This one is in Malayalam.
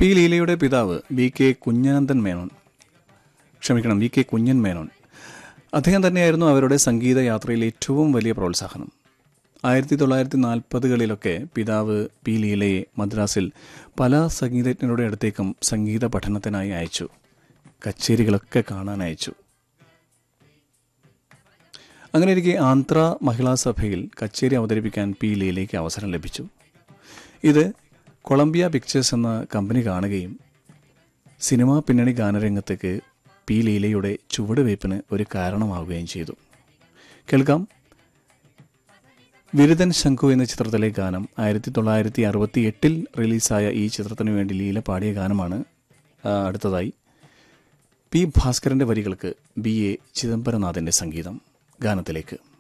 പി ലീലയുടെ പിതാവ് വി കെ കുഞ്ഞനന്ദൻ മേനോൻ ക്ഷമിക്കണം വി കെ കുഞ്ഞൻ മേനോൻ അദ്ദേഹം തന്നെയായിരുന്നു അവരുടെ സംഗീത യാത്രയിൽ ഏറ്റവും വലിയ പ്രോത്സാഹനം ആയിരത്തി തൊള്ളായിരത്തി നാൽപ്പതുകളിലൊക്കെ പിതാവ് പി ലീലയെ മദ്രാസിൽ പല സംഗീതജ്ഞരുടെ അടുത്തേക്കും സംഗീത പഠനത്തിനായി അയച്ചു കച്ചേരികളൊക്കെ കാണാൻ അയച്ചു അങ്ങനെ ഇരിക്കെ ആന്ധ്ര മഹിളാ സഭയിൽ കച്ചേരി അവതരിപ്പിക്കാൻ പി ലീലയ്ക്ക് അവസരം ലഭിച്ചു ഇത് കൊളംബിയ പിക്ചേഴ്സ് എന്ന കമ്പനി കാണുകയും സിനിമാ പിന്നണി ഗാനരംഗത്തേക്ക് പി ലീലയുടെ ചുവടുവയ്പ്പിന് ഒരു കാരണമാവുകയും ചെയ്തു കേൾക്കാം വിരുദൻ ശംഖു എന്ന ചിത്രത്തിലെ ഗാനം ആയിരത്തി തൊള്ളായിരത്തി അറുപത്തി എട്ടിൽ റിലീസായ ഈ ചിത്രത്തിനു വേണ്ടി ലീല പാടിയ ഗാനമാണ് ആ, അടുത്തതായി പി ഭാസ്കരന്റെ വരികൾക്ക് ബി എ ചിദംബരനാഥന്റെ സംഗീതം ഗാനത്തിലേക്ക്